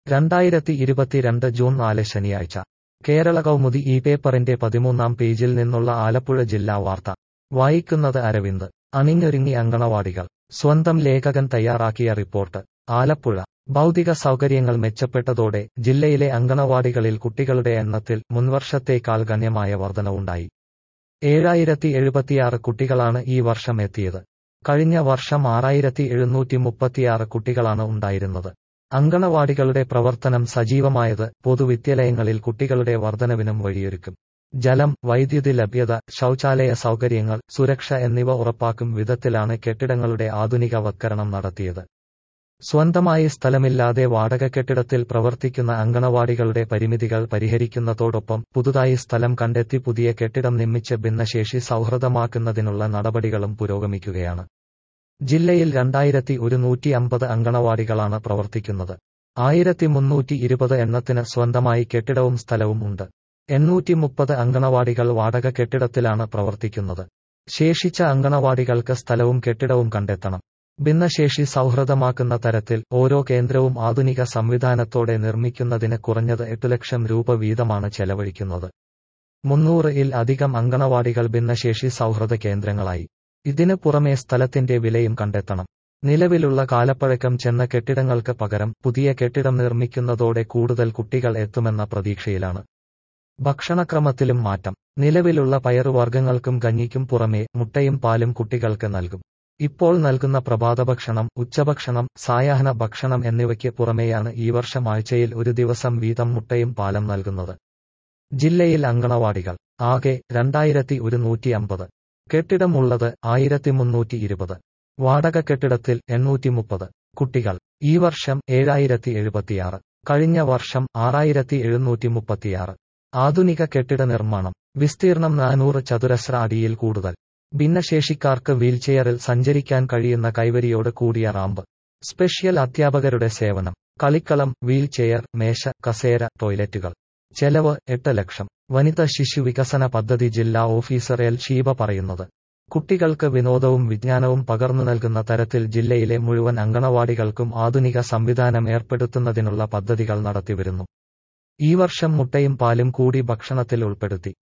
രണ്ടായിരത്തി ഇരുപത്തിരണ്ട് ജൂൺ നാല് ശനിയാഴ്ച കേരള കൗമുദി ഈ പേപ്പറിന്റെ പതിമൂന്നാം പേജിൽ നിന്നുള്ള ആലപ്പുഴ ജില്ലാ വാർത്ത വായിക്കുന്നത് അരവിന്ദ് അണിഞ്ഞൊരുങ്ങി അങ്കണവാടികൾ സ്വന്തം ലേഖകൻ തയ്യാറാക്കിയ റിപ്പോർട്ട് ആലപ്പുഴ ഭൗതിക സൗകര്യങ്ങൾ മെച്ചപ്പെട്ടതോടെ ജില്ലയിലെ അങ്കണവാടികളിൽ കുട്ടികളുടെ എണ്ണത്തിൽ മുൻവർഷത്തേക്കാൾ ഗണ്യമായ വർധനവുണ്ടായി ഏഴായിരത്തി എഴുപത്തിയാറ് കുട്ടികളാണ് ഈ വർഷം എത്തിയത് കഴിഞ്ഞ വർഷം ആറായിരത്തി എഴുന്നൂറ്റി മുപ്പത്തിയാറ് കുട്ടികളാണ് ഉണ്ടായിരുന്നത് അങ്കണവാടികളുടെ പ്രവർത്തനം സജീവമായത് പൊതുവിദ്യാലയങ്ങളിൽ കുട്ടികളുടെ വർധനവിനും വഴിയൊരുക്കും ജലം വൈദ്യുതി ലഭ്യത ശൗചാലയ സൗകര്യങ്ങൾ സുരക്ഷ എന്നിവ ഉറപ്പാക്കും വിധത്തിലാണ് കെട്ടിടങ്ങളുടെ ആധുനികവത്കരണം നടത്തിയത് സ്വന്തമായി സ്ഥലമില്ലാതെ വാടക കെട്ടിടത്തിൽ പ്രവർത്തിക്കുന്ന അങ്കണവാടികളുടെ പരിമിതികൾ പരിഹരിക്കുന്നതോടൊപ്പം പുതുതായി സ്ഥലം കണ്ടെത്തി പുതിയ കെട്ടിടം നിർമ്മിച്ച് ഭിന്നശേഷി സൗഹൃദമാക്കുന്നതിനുള്ള നടപടികളും പുരോഗമിക്കുകയാണ് ജില്ലയിൽ രണ്ടായിരത്തി ഒരുന്നൂറ്റി അമ്പത് അങ്കണവാടികളാണ് പ്രവർത്തിക്കുന്നത് ആയിരത്തി മുന്നൂറ്റി ഇരുപത് എണ്ണത്തിന് സ്വന്തമായി കെട്ടിടവും സ്ഥലവും ഉണ്ട് എണ്ണൂറ്റി മുപ്പത് അങ്കണവാടികൾ വാടക കെട്ടിടത്തിലാണ് പ്രവർത്തിക്കുന്നത് ശേഷിച്ച അങ്കണവാടികൾക്ക് സ്ഥലവും കെട്ടിടവും കണ്ടെത്തണം ഭിന്നശേഷി സൗഹൃദമാക്കുന്ന തരത്തിൽ ഓരോ കേന്ദ്രവും ആധുനിക സംവിധാനത്തോടെ നിർമ്മിക്കുന്നതിന് കുറഞ്ഞത് എട്ട് ലക്ഷം രൂപ വീതമാണ് ചെലവഴിക്കുന്നത് മുന്നൂറ് ഇൽ അധികം അങ്കണവാടികൾ ഭിന്നശേഷി സൗഹൃദ കേന്ദ്രങ്ങളായി ഇതിന് പുറമെ സ്ഥലത്തിന്റെ വിലയും കണ്ടെത്തണം നിലവിലുള്ള കാലപ്പഴക്കം ചെന്ന കെട്ടിടങ്ങൾക്ക് പകരം പുതിയ കെട്ടിടം നിർമ്മിക്കുന്നതോടെ കൂടുതൽ കുട്ടികൾ എത്തുമെന്ന പ്രതീക്ഷയിലാണ് ഭക്ഷണക്രമത്തിലും മാറ്റം നിലവിലുള്ള പയറുവർഗ്ഗങ്ങൾക്കും കഞ്ഞിക്കും പുറമെ മുട്ടയും പാലും കുട്ടികൾക്ക് നൽകും ഇപ്പോൾ നൽകുന്ന പ്രഭാതഭക്ഷണം ഉച്ചഭക്ഷണം സായാഹ്ന ഭക്ഷണം എന്നിവയ്ക്ക് പുറമെയാണ് ഈ വർഷം ആഴ്ചയിൽ ഒരു ദിവസം വീതം മുട്ടയും പാലം നൽകുന്നത് ജില്ലയിൽ അങ്കണവാടികൾ ആകെ രണ്ടായിരത്തി ഒരുന്നൂറ്റി അമ്പത് കെട്ടിടം ഉള്ളത് ആയിരത്തി മുന്നൂറ്റി ഇരുപത് വാടക കെട്ടിടത്തിൽ എണ്ണൂറ്റി മുപ്പത് കുട്ടികൾ ഈ വർഷം ഏഴായിരത്തി എഴുപത്തിയാറ് കഴിഞ്ഞ വർഷം ആറായിരത്തി എഴുന്നൂറ്റി മുപ്പത്തിയാറ് ആധുനിക കെട്ടിട നിർമ്മാണം വിസ്തീർണം നാനൂറ് ചതുരശ്ര അടിയിൽ കൂടുതൽ ഭിന്നശേഷിക്കാർക്ക് വീൽചെയറിൽ സഞ്ചരിക്കാൻ കഴിയുന്ന കൈവരിയോട് കൂടിയ റാമ്പ് സ്പെഷ്യൽ അധ്യാപകരുടെ സേവനം കളിക്കളം വീൽചെയർ മേശ കസേര ടോയ്ലറ്റുകൾ ചെലവ് എട്ട് ലക്ഷം വനിത ശിശു വികസന പദ്ധതി ജില്ലാ ഓഫീസർ എൽ ഷീബ പറയുന്നത് കുട്ടികൾക്ക് വിനോദവും വിജ്ഞാനവും പകർന്നു നൽകുന്ന തരത്തിൽ ജില്ലയിലെ മുഴുവൻ അങ്കണവാടികൾക്കും ആധുനിക സംവിധാനം ഏർപ്പെടുത്തുന്നതിനുള്ള പദ്ധതികൾ നടത്തിവരുന്നു ഈ വർഷം മുട്ടയും പാലും കൂടി ഭക്ഷണത്തിൽ ഉൾപ്പെടുത്തി